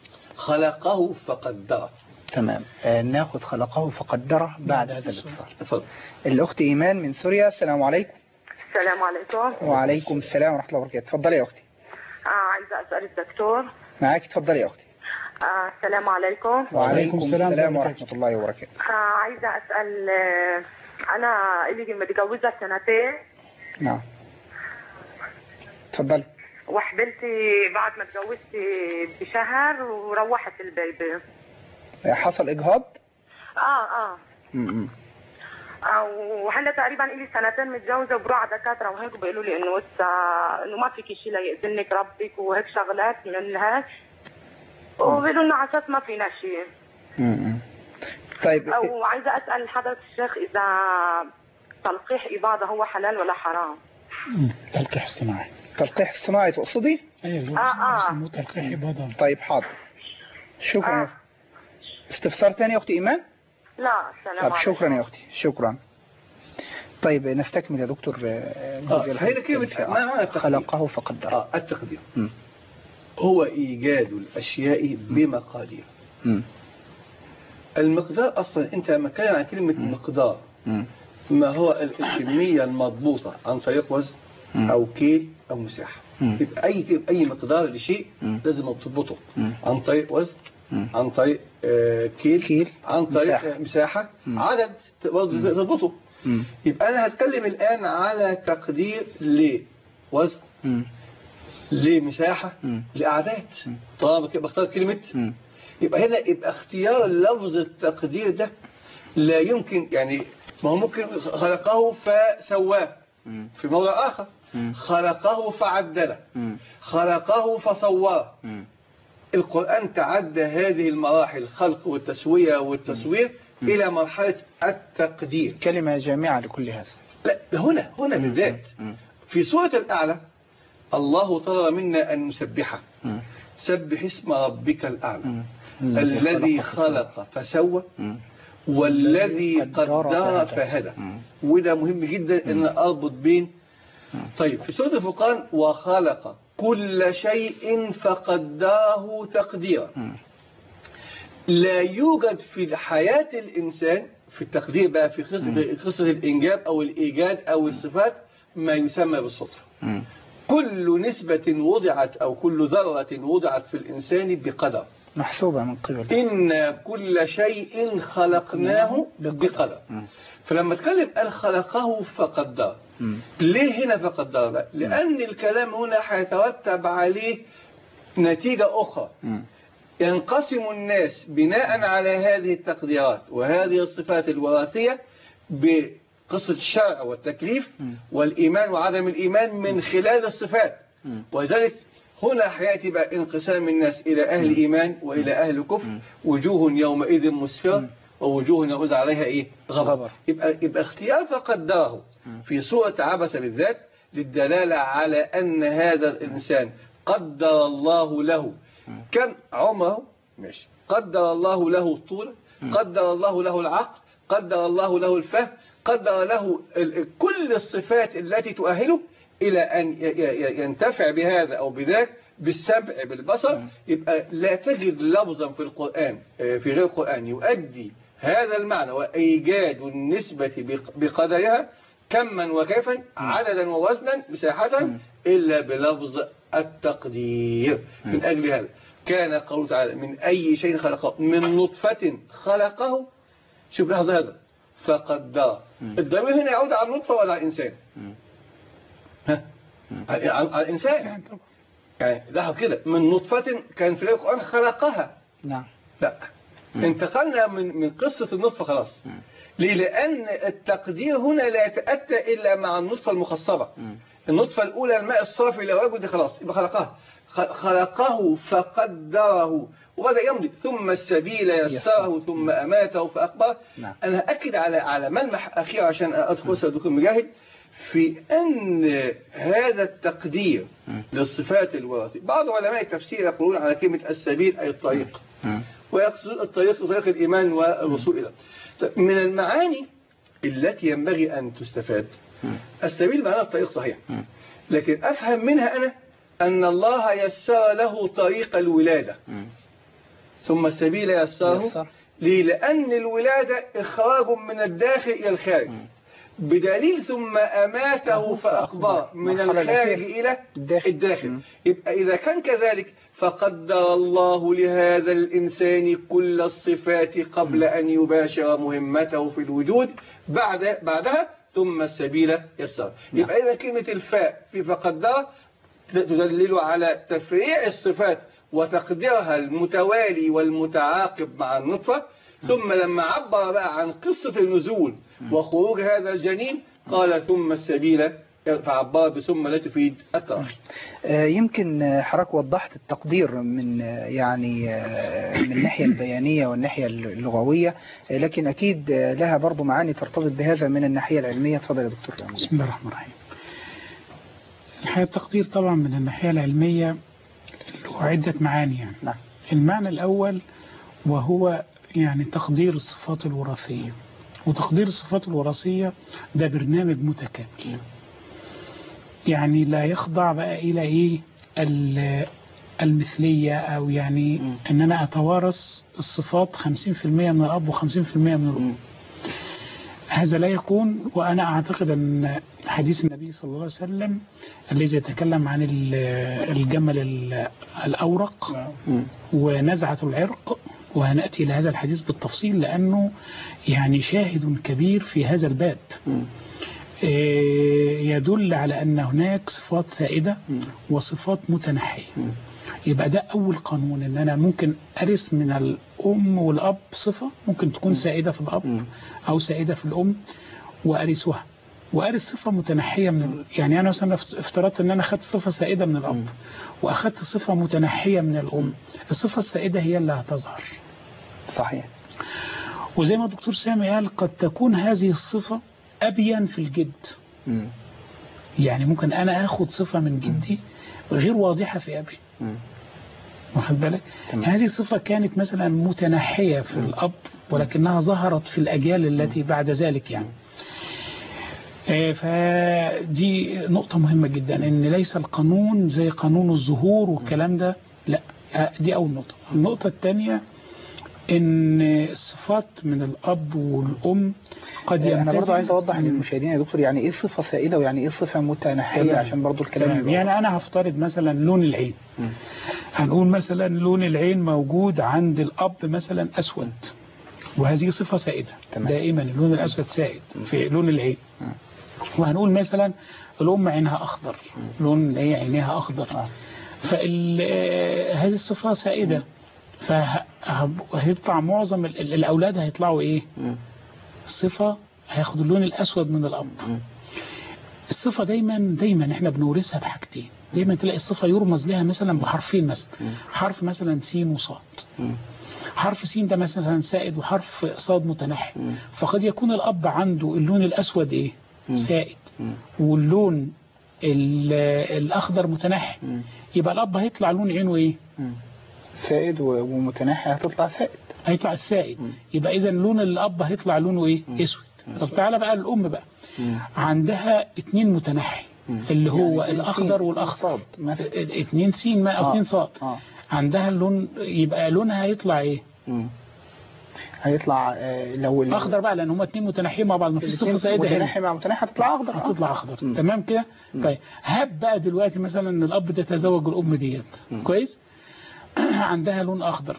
خلقه فقدره تمام آه ناخذ خلقه فقدره بعد هذا الاتصال تفضل الأخت إيمان من سوريا السلام عليكم السلام عليكم وعليكم السلام ورحمة الله وبركاته تفضلي يا أختي آه عايزة أسأل الدكتور معاك تفضلي يا أختي آه السلام عليكم وعليكم السلام السلام ورحمة ورحمة الله وبركاته آه عايزة أسأل آه أنا اللي متجوزة سنتين نعم تفضلي وحبلتي بعد ما اتجوزت بشهر وروحت البيبي آه، حصل إجهاض اه اه م-م. آه، وهلا تقريبا لي سنتين متجوزه وبروح على دكاتره وهيك بيقولوا لي انه لسه انه ما فيك شيء ليأذنك ربك وهيك شغلات من هيك وبيقولوا لنا على اساس ما فينا شيء م-م. طيب او عايزه اسال حضرتك الشيخ اذا تلقيح اباضه هو حلال ولا حرام مم. تلقيح الصناعي تلقيح الصناعي تقصدي ايوه آه، آه. اسمه تلقيح إباضة طيب حاضر شكرا آه. استفسار تاني يا أختي إيمان لا السلام طب عليكم شكرا يا أختي شكرا طيب نستكمل يا دكتور آه، الجزء آه، الحديث هنا كلمة الثالث. ما معنى التقدير؟ خلقه فقدره آه التقدير م. هو إيجاد الأشياء بمقادير م. المقدار أصلا أنت لما تتكلم عن كلمة مقدار م. ما هو ال- الكمية المضبوطة عن طريق وزن مم. أو كيل أو مساحة مم. يبقى أي أي مقدار لشيء مم. لازم تضبطه مم. عن طريق وزن مم. عن طريق آه، كيل, كيل. عن طريق مساحة. مساحة, مساحة. مم. عدد برضه تضبطه مم. يبقى أنا هتكلم الآن على تقدير لوزن مم. لمساحة مم. لأعداد طالما كده بختار كلمة مم. يبقى هنا يبقى اختيار لفظ التقدير ده لا يمكن يعني ما هو ممكن خلقه فسواه مم. في موضع آخر مم. خلقه فعدله مم. خلقه فصوره مم. القرآن تعدى هذه المراحل الخلق والتسوية والتصوير إلى مرحلة التقدير كلمة جامعة لكل هذا لا ده هنا هنا بالذات مم. في سورة الأعلى الله طلب منا أن نسبحه مم. سبح اسم ربك الأعلى مم. الذي خلق فسوى والذي قدر فهدى مم. وده مهم جدا ان اربط بين طيب في سوره الفرقان وخلق كل شيء فقدره تقديرا مم. لا يوجد في حياة الإنسان في التقدير بقى في قصة قصة الإنجاب أو الإيجاد أو الصفات ما يسمى بالصدفة مم. كل نسبة وضعت أو كل ذرة وضعت في الإنسان بقدر محسوبة من قبل إن كل شيء خلقناه بقدر مم. فلما اتكلم قال خلقه فقدر مم. ليه هنا فقدر بقى لأن الكلام هنا هيترتب عليه نتيجة أخرى مم. ينقسم الناس بناء على هذه التقديرات وهذه الصفات الوراثية بقصة الشرع والتكليف مم. والإيمان وعدم الإيمان من خلال الصفات مم. ولذلك هنا حياتي بقى انقسام الناس إلى أهل إيمان وإلى أهل كفر وجوه يومئذ مسفرة ووجوه يومئذ عليها إيه غضب غضب. يبقى, يبقى اختيار فقدره في سورة عبس بالذات للدلالة على أن هذا الإنسان قدر الله له كم عمره ماشي قدر الله الله الطول قدر الله له العقل قدر الله له الفهم قدر له ال- كل الصفات التي تؤهله إلى أن ي- ي- ينتفع بهذا أو بذاك بالسمع بالبصر يبقى لا تجد لفظا في القرآن آه، في غير القرآن يؤدي هذا المعنى وإيجاد النسبة بق- بقدرها كما وكيفا عددا ووزنا مساحة إلا بلفظ التقدير من أجل هذا كان قوله تعالى من أي شيء خلقه من نطفة خلقه شوف لحظة هذا فقدر الضمير هنا يعود على النطفة ولا على الإنسان ها على على الإنسان يعني لاحظ كده من نطفة كان في القرآن خلقها نعم لا انتقلنا من من قصة النطفة خلاص ليه لأن التقدير هنا لا يتأتى إلا مع النطفة المخصبة النطفة الأولى الماء الصافي لو وجد خلاص يبقى خلقها خ- خلقه فقدره وبدأ يمضي ثم السبيل يسره ثم أماته فأخبره نعم. أنا هأكد على على ملمح أخير عشان أدخل الدكتور مجاهد في أن هذا التقدير للصفات الوراثية بعض علماء التفسير يقولون على كلمة السبيل أي الطريق ويقصدون الطريق طريق الإيمان والوصول إلى طيب، من المعاني التي ينبغي أن تستفاد السبيل معناه الطريق صحيح لكن أفهم منها أنا أن الله يسر له طريق الولادة ثم السبيل يسره يسر. ليه؟ لأن الولادة إخراج من الداخل إلى الخارج بدليل ثم أماته فأقبر من مرحلة الخارج الأخيرة. إلى الداخل. الداخل مم. يبقى إذا كان كذلك فقدر الله لهذا الإنسان كل الصفات قبل أن يباشر مهمته في الوجود بعد بعدها ثم السبيل يسر يبقى إذا كلمة الفاء في فقدر تدلل على تفريع الصفات وتقديرها المتوالي والمتعاقب مع النطفة ثم لما عبر بقى عن قصة النزول وخروج هذا الجنين قال ثم السبيل فعبر بثم لا تفيد التراخي آه، يمكن آه، حضرتك وضحت التقدير من آه، يعني آه، من الناحية البيانية والناحية اللغوية آه، لكن أكيد آه، لها برضو معاني ترتبط بهذا من الناحية العلمية تفضل يا دكتور رمزي بسم الله الرحمن الرحيم الحقيقة التقدير طبعا من الناحية العلمية له عدة معاني يعني. نعم المعنى الأول وهو يعني تقدير الصفات الوراثية وتقدير الصفات الوراثية ده برنامج متكامل يعني لا يخضع بقى إلى إيه ال- المثلية أو يعني أن أنا أتوارث الصفات 50% من الأب و50% من الأم هذا لا يكون وأنا أعتقد أن حديث النبي صلى الله عليه وسلم الذي يتكلم عن ال- الجمل ال- الأورق ونزعة العرق وهنأتي إلى هذا الحديث بالتفصيل لأنه يعني شاهد كبير في هذا الباب إيه، يدل على أن هناك صفات سائدة وصفات متنحية يبقى ده أول قانون إن أنا ممكن أرث من الأم والأب صفة ممكن تكون سائدة في الأب أو سائدة في الأم وأرثها وأرث صفة متنحية من ال... يعني أنا مثلا افت- افترضت إن أنا أخدت صفة سائدة من الأب وأخدت صفة متنحية من الأم الصفة السائدة هي اللي هتظهر صحيح وزي ما الدكتور سامي قال قد تكون هذه الصفة أبين في الجد مم. يعني ممكن أنا أخد صفة من جدي غير واضحة في أبي مم. واخد بالك تمام. هذه الصفة كانت مثلا متنحية في الأب ولكنها ظهرت في الأجيال التي بعد ذلك يعني آه، فدي نقطة مهمة جدا ان ليس القانون زي قانون الظهور والكلام ده لا آه، دي اول نقطة النقطة الثانية ان الصفات من الاب والام قد انا برضو يلتزم- عايز اوضح مم. للمشاهدين يا دكتور يعني ايه صفه سائده ويعني ايه صفه متناحيه تمام. عشان برضو الكلام تمام. يبقى يعني انا هفترض مثلا لون العين مم. هنقول مثلا لون العين موجود عند الاب مثلا اسود وهذه صفه سائده تمام. دائما اللون الاسود سائد في لون العين مم. وهنقول مثلا الام عينها اخضر لون هي عينيها اخضر آه. فهذه الصفه سائده فهيطلع معظم ال- ال- الاولاد هيطلعوا ايه مم. صفه هياخدوا اللون الاسود من الاب مم. الصفة دايما دايما احنا بنورثها بحاجتين دايما تلاقي الصفة يرمز لها مثلا بحرفين مثلا حرف مثلا سين وصاد مم. حرف سين ده مثلا سائد وحرف صاد متنحي مم. فقد يكون الأب عنده اللون الأسود إيه مم. سائد مم. واللون ال- الأخضر متنحي مم. يبقى الأب هيطلع لون عينه إيه مم. سائد و- ومتناحي هتطلع سائد هيطلع السائد مم. يبقى إذا لون الأب هيطلع لونه إيه اسود طب تعالى بقى الأم بقى مم. عندها اتنين متنحي مم. اللي هو يعني الأخضر سين والأخضر صاد مثلا اتنين سين ما او آه. اتنين صاد اه عندها اللون يبقى لونها هيطلع ايه مم. هيطلع آه، لو ال- اخضر بقى لان هما اتنين متناحيين مع بعض مفيش الاتنين صفه سائده هنا متناحي مع متناحي هتطلع اخضر آه. هتطلع اخضر مم. تمام كده طيب هب بقى دلوقتي مثلا ان الاب ده تزوج الام ديت مم. كويس عندها لون اخضر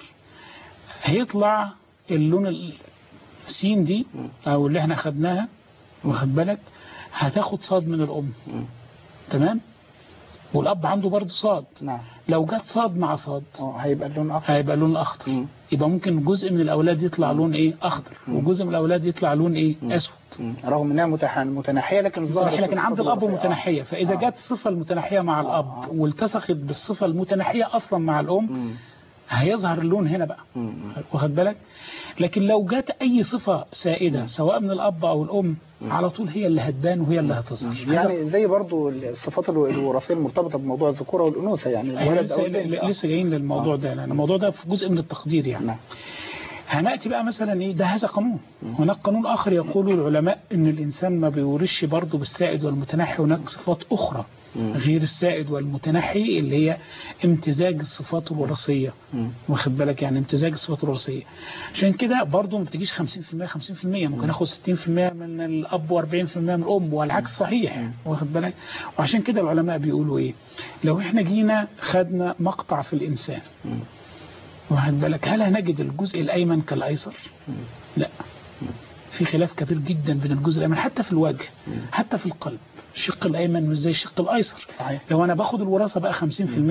هيطلع اللون السين دي او اللي احنا خدناها واخد بالك هتاخد صاد من الام مم. تمام والاب عنده برضه صاد نعم لو جت صاد مع صاد اه هيبقى اللون اخضر هيبقى لون اخضر مم. يبقى ممكن جزء من الاولاد يطلع لون ايه اخضر وجزء من الاولاد يطلع لون ايه اسود مم. رغم انها متح- متناحيه لكن ظهرت متناحية لكن عند الاب الوراثية. متناحيه فاذا آه. جت الصفه المتناحيه مع الاب آه. والتصقت بالصفه المتناحيه اصلا مع الام مم. هيظهر اللون هنا بقى مم. واخد بالك لكن لو جت اي صفه سائده سواء من الاب او الام على طول هي اللي هتبان وهي اللي هتظهر هذا- يعني زي برضو الصفات الو- الوراثيه المرتبطه بموضوع الذكوره والانوثه يعني أيوة الولد او لسه, البنت آه. لسه جايين للموضوع آه. ده لان الموضوع ده في جزء من التقدير يعني نعم هنأتي بقى مثلا ايه ده هذا قانون هناك قانون اخر يقول العلماء ان الانسان ما بيورثش برضه بالسائد والمتنحي هناك صفات اخرى مم. غير السائد والمتنحي اللي هي امتزاج الصفات الوراثيه مم. واخد بالك يعني امتزاج الصفات الوراثيه عشان كده برضه ما بتجيش 50% 50% ممكن اخد 60% من الاب و40% من الام والعكس صحيح واخد بالك وعشان كده العلماء بيقولوا ايه لو احنا جينا خدنا مقطع في الانسان مم. واخد بالك هل هنجد الجزء الايمن كالايسر لا في خلاف كبير جدا بين الجزء الايمن حتى في الوجه حتى في القلب الشق الايمن مش زي الشق الايسر صحيح. لو انا باخد الوراثه بقى 50% 50%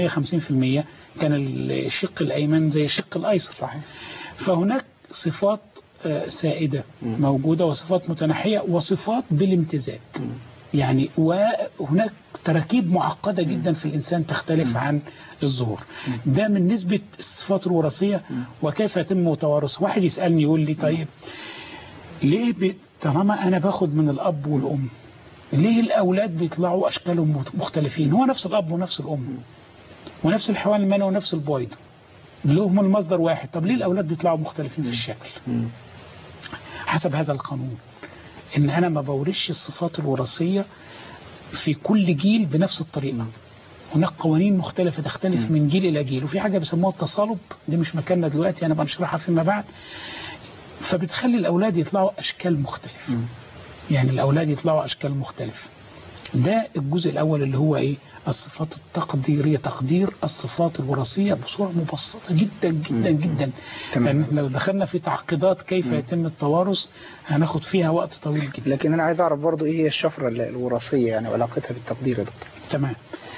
كان الشق الايمن زي الشق الايسر صحيح فهناك صفات آه، سائده مم. موجوده وصفات متناحيه وصفات بالامتزاج مم. يعني وهناك تراكيب معقدة جدا في الإنسان تختلف عن الظهور ده من نسبة الصفات الوراثية وكيف يتم توارثها واحد يسألني يقول لي طيب ليه ب... طالما أنا باخد من الأب والأم ليه الأولاد بيطلعوا أشكالهم مت- مختلفين هو نفس الأب ونفس الأم ونفس الحيوان المنوي ونفس البويض لهم المصدر واحد طب ليه الأولاد بيطلعوا مختلفين في الشكل مم. حسب هذا القانون ان انا ما بورثش الصفات الوراثيه في كل جيل بنفس الطريقه هناك قوانين مختلفة تختلف من جيل إلى جيل وفي حاجة بيسموها التصالب دي مش مكاننا دلوقتي أنا بنشرحها فيما بعد فبتخلي الأولاد يطلعوا أشكال مختلفة يعني الأولاد يطلعوا أشكال مختلفة ده الجزء الأول اللي هو إيه الصفات التقديرية تقدير الصفات الوراثية بصورة مبسطة جدا جدا جدا تمام. لأن إحنا لو دخلنا في تعقيدات كيف يتم التوارث هناخد فيها وقت طويل جدا لكن انا عايز اعرف برضو ايه هي الشفره ال- الوراثيه يعني وعلاقتها بالتقدير يا دكتور تمام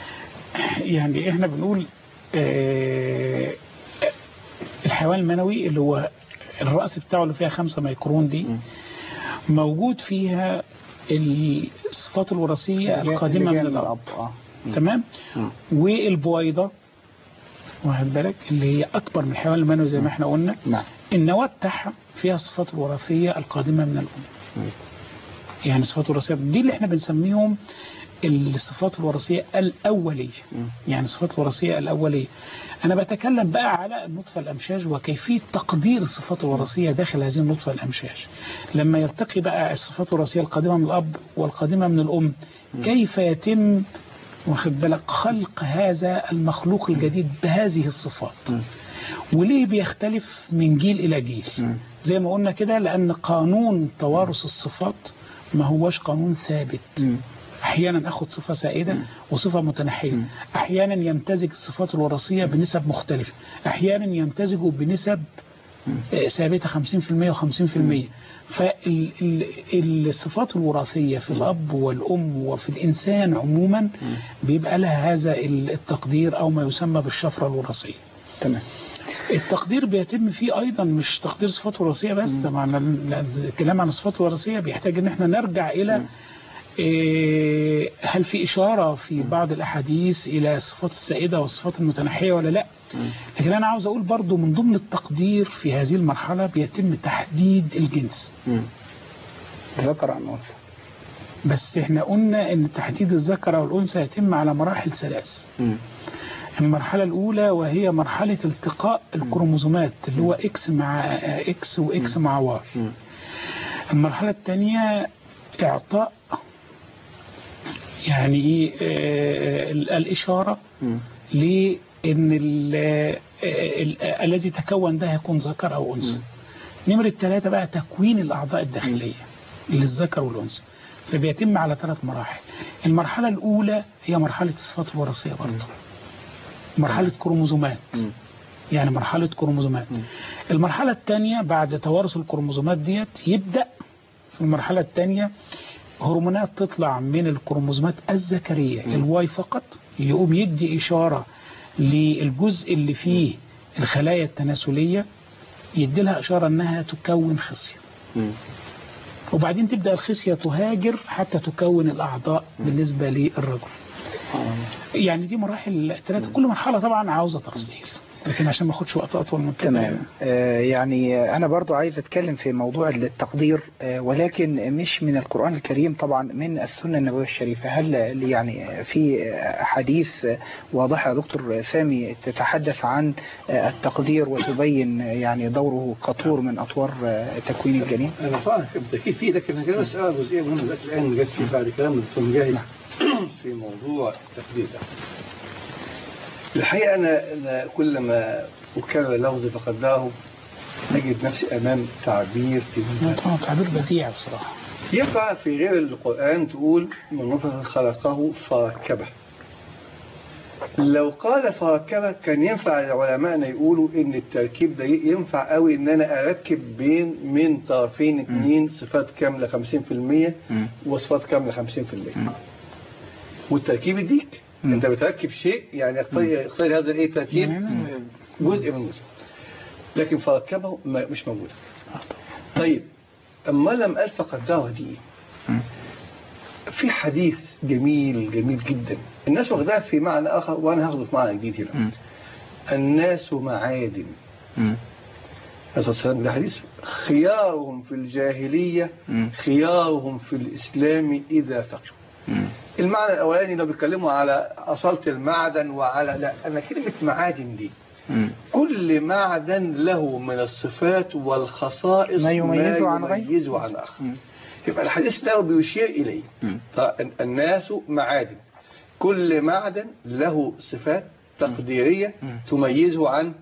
يعني احنا بنقول آه، الحيوان المنوي اللي هو الرأس بتاعه اللي فيها خمسة ميكرون دي موجود فيها الصفات الوراثية القادمة من اللي جاية الأب اه تمام مم. والبويضة واخد بالك اللي هي أكبر من الحيوان المنوي زي ما احنا قلنا نعم النواة بتاعها فيها الصفات الوراثية القادمة من الأم مم. يعني الصفات الوراثية دي اللي احنا بنسميهم الصفات الوراثية الأولية مم. يعني الصفات الوراثية الأولية أنا بتكلم بقى على النطفة الأمشاج وكيفية تقدير الصفات الوراثية داخل هذه النطفة الأمشاج لما يلتقي بقى الصفات الوراثية القادمة من الأب والقادمة من الأم كيف يتم واخد بالك خلق هذا المخلوق الجديد بهذه الصفات مم. وليه بيختلف من جيل إلى جيل زي ما قلنا كده لأن قانون توارث الصفات ما هوش قانون ثابت احيانا اخد صفه سائده وصفه متنحيه احيانا يمتزج الصفات الوراثيه بنسب مختلفه احيانا يمتزجوا بنسب آه، ثابته 50% و50% فالصفات الوراثيه في الاب والام وفي الانسان عموما بيبقى لها هذا التقدير او ما يسمى بالشفره الوراثيه تمام التقدير بيتم فيه ايضا مش تقدير صفات وراثيه بس طبعا ال- الكلام عن الصفات الوراثيه بيحتاج ان احنا نرجع الى إيه، هل في اشاره في بعض الاحاديث الى الصفات السائده والصفات المتنحيه ولا لا لكن انا عاوز اقول برضو من ضمن التقدير في هذه المرحله بيتم تحديد الجنس ذكر عن أنثى بس احنا قلنا ان تحديد الذكر والانثى يتم على مراحل ثلاث المرحلة الأولى وهي مرحلة التقاء الكروموزومات اللي هو إكس مع إكس وإكس مع واي المرحلة الثانية إعطاء يعني إيه آه، ال- الإشارة لأن ال- آه، ال- آه، الذي تكون ده هيكون ذكر أو أنثى نمرة ثلاثة بقى تكوين الأعضاء الداخلية للذكر والأنثى فبيتم على ثلاث مراحل المرحلة الأولى هي مرحلة الصفات الوراثية برضه مرحلة كروموزومات يعني مرحلة كروموزومات المرحلة الثانية بعد توارث الكروموزومات ديت يبدأ في المرحلة الثانية هرمونات تطلع من الكروموزومات الذكرية الواي فقط يقوم يدي إشارة للجزء اللي فيه الخلايا التناسلية يدي لها إشارة أنها تكون خصية وبعدين تبدأ الخصية تهاجر حتى تكون الأعضاء بالنسبة للرجل يعني دي مراحل ثلاثة كل مرحلة طبعا عاوزة تفصيل لكن عشان ما اخدش وقت أطول من كده تمام آه، يعني أنا برضو عايز أتكلم في موضوع التقدير آه، ولكن مش من القرآن الكريم طبعا من السنة النبوية الشريفة هل يعني في أحاديث واضحة يا دكتور سامي تتحدث عن آه، التقدير وتبين يعني دوره كطور من أطوار آه، تكوين الجنين انا فاهم بالتاكيد في لكن انا كده اسال جزئيه مهمه دلوقتي الان جت في بعد كلام الدكتور مجاهد في موضوع التقدير ده الحقيقه انا انا كل ما اكرر لفظ فقداه اجد نفسي امام تعبير في طبعا تعبير بديع بصراحة ينفع في غير القرآن تقول من نطفة خلقه فركبه لو قال فركبه كان ينفع علمائنا يقولوا ان التركيب ده ينفع قوي ان انا اركب بين من طرفين اتنين صفات كاملة 50% وصفات كاملة 50% والتركيب يديك انت بتركب شيء يعني يقتضي يقتضي هذا الايه التركيب جزء من جزء لكن فركبه ما- مش موجود طيب اما لم قال فقداه دي إيه؟ في حديث جميل جميل جدا الناس واخداها في معنى اخر وانا هاخده في معنى جديد هنا الناس معادن الرسول صلى الله عليه وسلم ده حديث خيارهم في الجاهلية خيارهم في الإسلام إذا فقهوا المعنى الأولاني لو بيتكلموا على أصالة المعدن وعلى لا أنا كلمة معادن دي كل معدن له من الصفات والخصائص ما يميزه عن غيره. يميزه عن آخر يبقى الحديث ده بيشير إليه فالناس معادن كل معدن له صفات تقديرية تميزه عن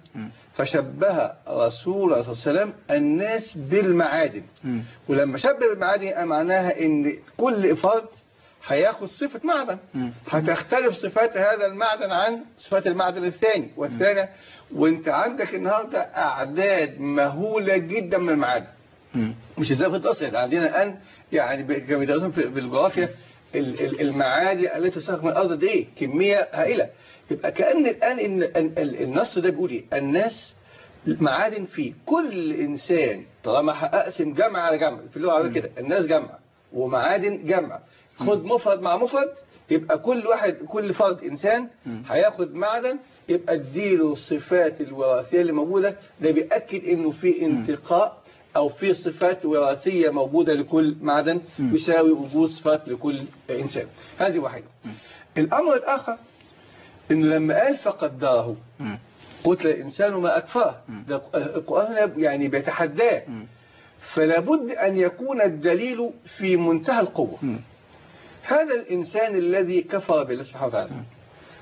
فشبه رسول الله صلى الله عليه وسلم الناس بالمعادن ولما شبه بالمعادن معناها ان كل فرد هياخد صفة معدن هتختلف صفات هذا المعدن عن صفات المعدن الثاني والثاني وانت عندك النهاردة اعداد مهولة جدا من المعادن مش ازاي في التصل عندنا الان يعني ب- كما بيدرسون في بالجغرافيا ال- ال- المعادن التي تستخرج من الارض دي ايه كميه هائله يبقى كان الان إن ال- ال- النص ده بيقول ايه الناس معادن في كل انسان طالما اقسم جمع على جمع في اللغه العربيه كده الناس جمع ومعادن جمع خد مفرد مع مفرد يبقى كل واحد كل فرد انسان هياخد معدن يبقى اديله الصفات الوراثيه اللي موجوده ده بياكد انه في انتقاء او في صفات وراثيه موجوده لكل معدن يساوي وجود صفات لكل انسان هذه واحده الامر الاخر انه لما قال فقدره قتل الانسان ما اكفاه ده القران هنا يعني بيتحداه فلا بد ان يكون الدليل في منتهى القوه هذا الانسان الذي كفر بالله سبحانه وتعالى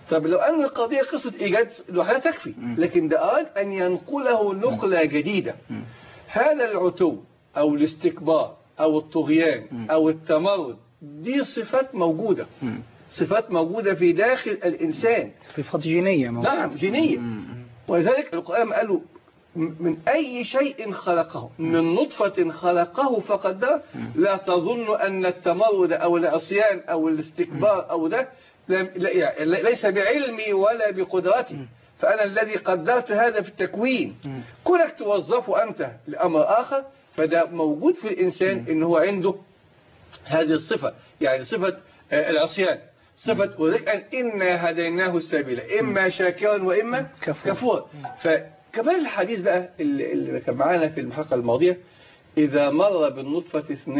طب لو أن القضية قصة إيجاد لوحدها تكفي لكن ده أراد أن ينقله نقلة جديدة هذا العتو أو الاستكبار أو الطغيان أو التمرد دي صفات موجودة صفات موجودة في داخل الإنسان صفات جينية موجودة. نعم جينية ولذلك القرآن قالوا من أي شيء خلقه من نطفة خلقه فقدره لا تظن أن التمرد أو العصيان أو الاستكبار أو ده لم- لا- يعني ليس بعلمي ولا بقدرتي فأنا الذي قدرت هذا في التكوين كونك توظفه أنت لأمر آخر فده موجود في الإنسان إنه هو عنده هذه الصفة يعني صفة آه، العصيان صفة وذلك أن إنا هديناه السبيل إما شاكرا وإما كفور. كفور فكمان الحديث بقى اللي اللي كان معانا في الحلقة الماضية إذا مر بالنطفة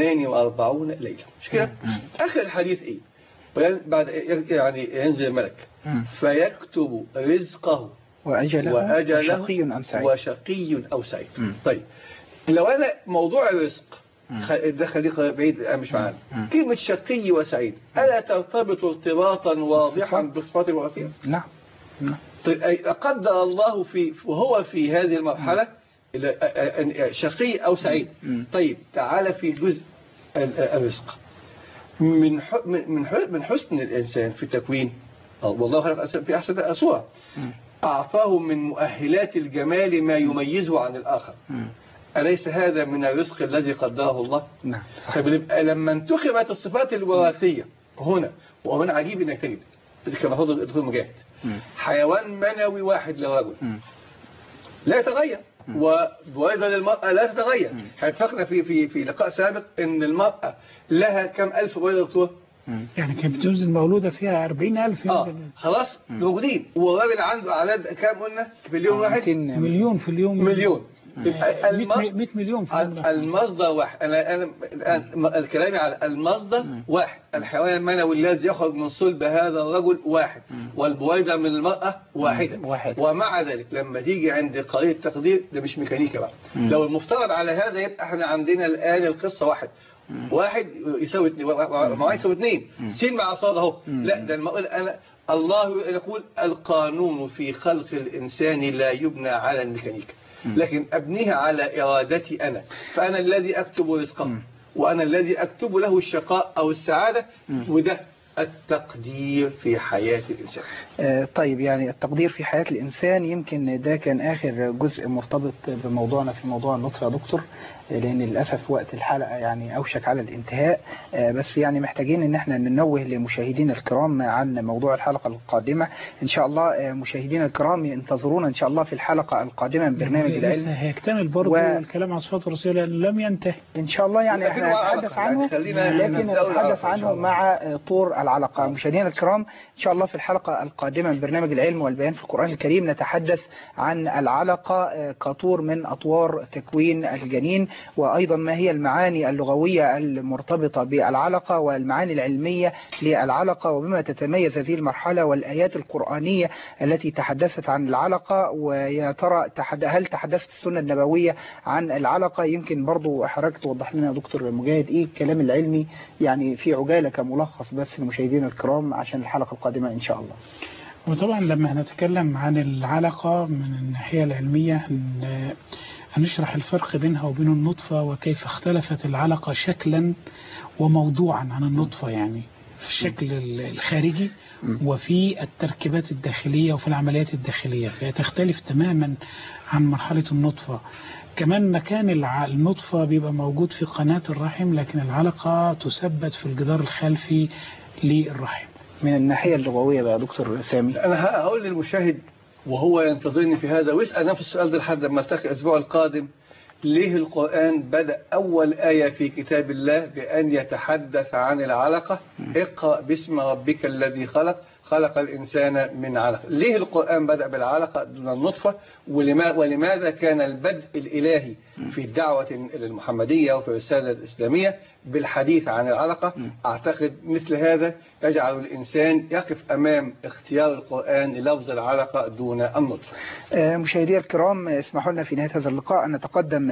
42 ليلة مش كده آخر الحديث إيه وين- بعد يعني ينزل الملك مم. فيكتب رزقه وأجله, وأجله شقي أم سعيد وشقي أو سعيد مم. طيب لو أنا موضوع الرزق خ- ده خليه بعيد الآن مش معانا مم. كلمة شقي وسعيد ألا ترتبط ارتباطا واضحا بالصفات. بالصفات الوراثية نعم نعم. طيب أي قدر الله في وهو في هذه المرحلة إلى- أ- أ- شقي أو سعيد مم. طيب تعال في جزء ال- الرزق من ح- من من ح- من حسن الإنسان في التكوين أو والله خلق الإنسان في أحسن الصور مم. أعطاه من مؤهلات الجمال ما يميزه عن الآخر مم. أليس هذا من الرزق الذي قدره الله نعم صحيح طيب يبقى لما انتخبت الصفات الوراثية هنا ومن عجيب انك تجد كما فضل الدكتور مجاهد مم. حيوان منوي واحد لرجل مم. لا يتغير وأيضا المرأة لا تتغير اتفقنا في في في لقاء سابق ان المرأة لها كم ألف بيضة دكتور مم. يعني كانت بتنزل مولودة فيها 40000 اه خلاص موجودين والراجل عنده أعداد كام قلنا في اليوم واحد 200 مليون في اليوم مليون يبقى الم- 100 مليون في اليوم الواحد. المصدر واحد انا انا الآن الكلام على المصدر واحد الحيوان المنوي الذي يخرج من صلب هذا الرجل واحد والبويضه من المراه واحده واحد. ومع ذلك لما تيجي عند قضيه التقدير ده مش ميكانيكا بقى لو المفترض على هذا يبقى احنا عندنا الان القصه واحد واحد يساوي اثنين مع واحد يساوي اثنين سين مع صاد اهو لا ده المقول انا الله يقول القانون في خلق الانسان لا يبنى على الميكانيكا لكن ابنيه على ارادتي انا فانا الذي اكتب رزقه وانا الذي اكتب له الشقاء او السعاده وده التقدير في حياه الانسان آه، طيب يعني التقدير في حياة الإنسان يمكن ده كان آخر جزء مرتبط بموضوعنا في موضوع النطفة يا دكتور آه، لأن للأسف وقت الحلقة يعني أوشك على الانتهاء آه، بس يعني محتاجين إن احنا ننوه لمشاهدينا الكرام عن موضوع الحلقة القادمة إن شاء الله آه، مشاهدينا الكرام ينتظرونا إن شاء الله في الحلقة القادمة من برنامج لسه العلم هيكتمل برضه و- الكلام عن صفات الرسول لأنه لم ينتهي إن شاء الله يعني لكن احنا هو نتحدث علاقة، يعني عنه خلينا لكن نبدأ نتحدث العلاقة إن شاء عنه الله. مع آه، طور العلاقة مشاهدينا الكرام إن شاء الله في الحلقة القادمة من برنامج العلم والبيان في القرآن الكريم نتحدث عن العلقة آه، كطور من أطوار تكوين الجنين وأيضا ما هي المعاني اللغوية المرتبطة بالعلقة والمعاني العلمية للعلقة وبما تتميز هذه المرحلة والآيات القرآنية التي تحدثت عن العلقة ويا ترى تحد- هل تحدثت السنة النبوية عن العلقة يمكن برضو حضرتك توضح لنا يا دكتور مجاهد إيه الكلام العلمي يعني في عجالة كملخص بس لمشاهدينا الكرام عشان الحلقة القادمة إن شاء الله وطبعا لما هنتكلم عن العلاقة من الناحية العلمية هن- هنشرح الفرق بينها وبين النطفة وكيف اختلفت العلاقة شكلا وموضوعا عن النطفة يعني في الشكل ال- الخارجي وفي التركيبات الداخلية وفي العمليات الداخلية فهي تختلف تماما عن مرحلة النطفة كمان مكان الع- النطفة بيبقى موجود في قناة الرحم لكن العلقة تثبت في الجدار الخلفي للرحم من الناحية اللغوية بقى يا دكتور سامي انا هقول للمشاهد وهو ينتظرني في هذا ويسال نفس السؤال ده لحد ما التقي الاسبوع القادم ليه القرآن بدأ أول آية في كتاب الله بأن يتحدث عن العلقة اقرأ باسم ربك الذي خلق خلق الإنسان من علق ليه القرآن بدأ بالعلقة دون النطفة ولما ولماذا كان البدء الإلهي في الدعوة المحمدية وفي الرسالة الإسلامية بالحديث عن العلقة أعتقد مثل هذا يجعل الإنسان يقف أمام اختيار القرآن للفظ العلقة دون النطفة آه، مشاهدي الكرام آه، اسمحوا لنا في نهاية هذا اللقاء أن نتقدم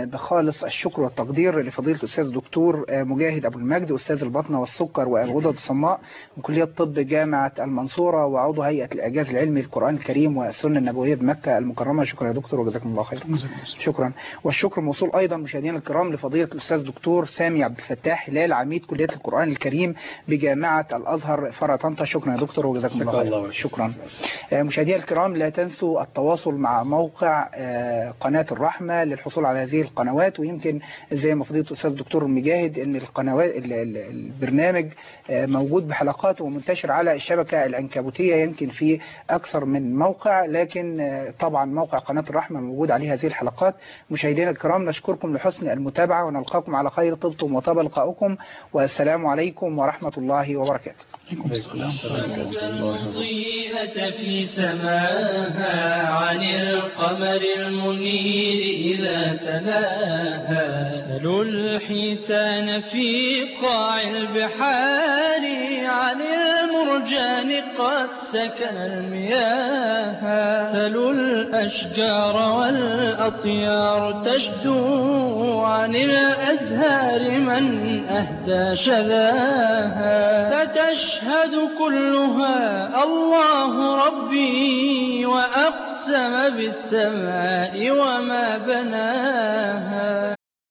بخالص الشكر والتقدير لفضيلة الأستاذ الدكتور مجاهد أبو المجد أستاذ البطنة والسكر والغدد الصماء من كلية طب جامعة المنصورة وعضو هيئة الإعجاز العلمي للقرآن الكريم والسنة النبوية بمكة المكرمة شكرا يا دكتور وجزاكم الله خير شكرا والشكر موصول أيضا مشاهدينا الكرام لفضيلة الأستاذ الدكتور سامي عبد الفتاح هلال عميد كلية القرآن الكريم بجامعة الأزهر فرع طنطا شكرا يا دكتور وجزاكم الله خير شكرا مشاهدينا الكرام لا تنسوا التواصل مع موقع قناة الرحمة للحصول على هذه القنوات ويمكن زي ما فضيلة الأستاذ الدكتور مجاهد أن القنوات البرنامج موجود بحلقاته ومنتشر على الشبكة العنكبوتية يمكن في أكثر من موقع لكن طبعا موقع قناة الرحمة موجود عليه هذه الحلقات مشاهدينا الكرام نشكركم لحسن المتابعة ونلقاكم على خير طبتم وطاب لقاؤكم والسلام عليكم ورحمة الله وبركاته عليكم السلام المضيئة في سماها عن القمر المنير إذا تلاها سلوا الحيتان في قاع البحار عن المرجان قد سكن المياه سلوا الأشجار والأطيار تشدو عن الأزهار من أهدى شذاها فتشهد كلها الله ربي وأقسم بالسماء وما بناها